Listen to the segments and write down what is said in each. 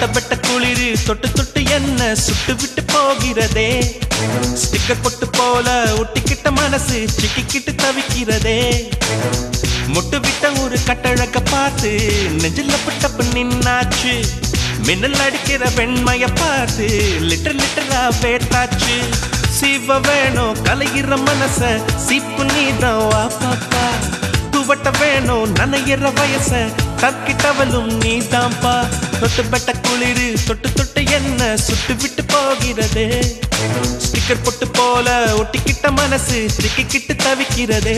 தொட்டப்பட்ட குளிரு தொட்டு தொட்டு என்ன சுட்டு விட்டு போகிறதே ஸ்டிக்கர் பொட்டு போல ஒட்டிக்கிட்ட மனசு சிக்கிக்கிட்டு தவிக்கிறதே முட்டு விட்ட ஒரு கட்டழக பார்த்து நெஞ்சில பட்டப்பு நின்னாச்சு மின்னல் அடிக்கிற வெண்மைய பார்த்து லிட்டர் லிட்டரா வேட்டாச்சு சிவ வேணும் கலைகிற மனச சிப்பு நீதான் வா பாப்பா துவட்ட வேணும் நனையிற வயச தக்கிட்டவளும் நீதான்பா தொட்டு பெட்ட குளிரு தொட்டு தொட்டு என்ன சுட்டு விட்டு போகிறதே ஸ்டிக்கர் பொட்டு போல ஒட்டிக்கிட்ட மனசு சிக்கிக்கிட்டு தவிக்கிறதே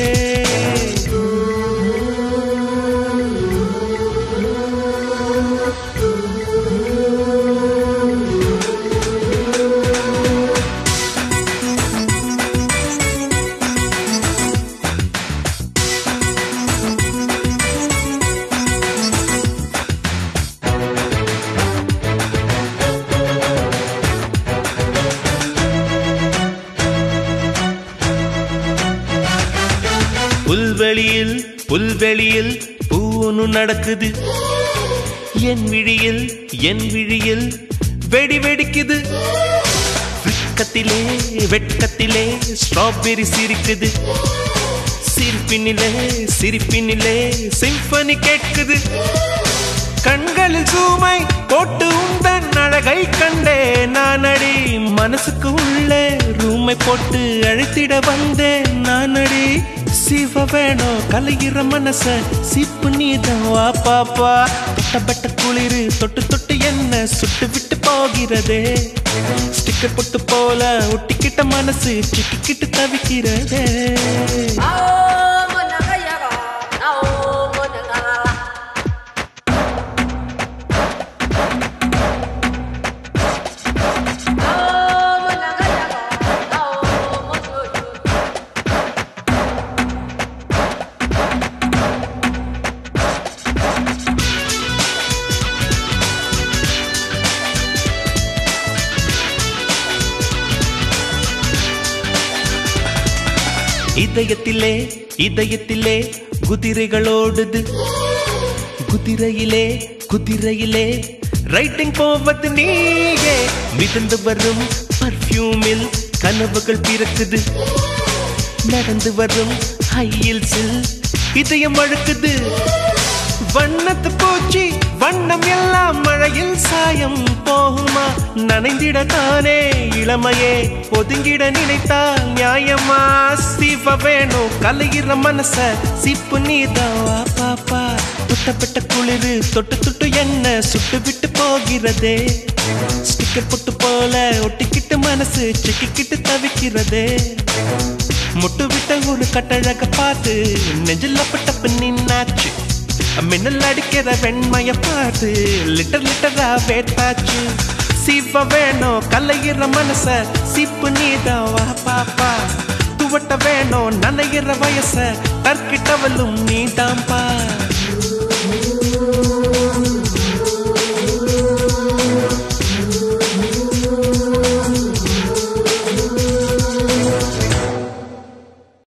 புல்வெளியில் புல்வெளியில் பூனு நடக்குது என் விழியில் என் விழியில் வெடி வெடிக்குது வெட்கத்திலே வெட்கத்திலே ஸ்ட்ராபெரி சிரிக்குது சிரிப்பினிலே சிரிப்பினிலே சிம்பனி கேட்குது கண்களில் சூமை போட்டு உந்தன் அழகை கண்டே நானடி மனசுக்கு உள்ளே ரூமை போட்டு அழைத்திட வந்தேன் நானடி சிவ வேணும் கலைகிற மனச சிப்பு நீதான் வா பாப்பா தொட்டப்பட்ட குளிரு தொட்டு தொட்டு என்ன சுட்டு விட்டு போகிறதே ஸ்டிக்கர் பொட்டு போல ஒட்டிக்கிட்ட மனசு சிக்கிக்கிட்டு தவிக்கிறதே இதயத்திலே இதயத்திலே குதிரைகள் ஓடுது குதிரையிலே குதிரையிலே ரைட்டிங் போவது நீயே மிதந்து வரும் பர்ஃப்யூமில் கனவுகள் பிறக்குது நடந்து வரும் ஹையில்ஸில் இதயம் அழுக்குது வண்ணத்து பூச்சி வண்ணம் எல்லாம் மழையில் சாயம் போகுமா நனைந்திட தானே இளமையே ஒதுங்கிட நினைத்தால் நியாயமா சிவ வேணும் கலைகிற மனச சிப்பு நீதான் வா பாப்பா தொட்டப்பட்ட குளிரு தொட்டு தொட்டு என்ன சுட்டு விட்டு போகிறதே ஸ்டிக்கர் பொட்டு போல ஒட்டிக்கிட்டு மனசு சிக்கிக்கிட்டு தவிக்கிறதே முட்டு விட்ட ஒரு கட்டழக பார்த்து நெஞ்சில் பட்டப்பு நின்னாச்சு மின்னல் அடிக்கிற வெண்மைய பார்த்து லிட்டர் லிட்டரா வேட்டாச்சு சிவ வேணும் கலையிற மனச சிப்பு நீதான் வா பாப்பா துவட்ட வேணும் நனையிற வயச தற்கிட்டவளும் நீதான்பா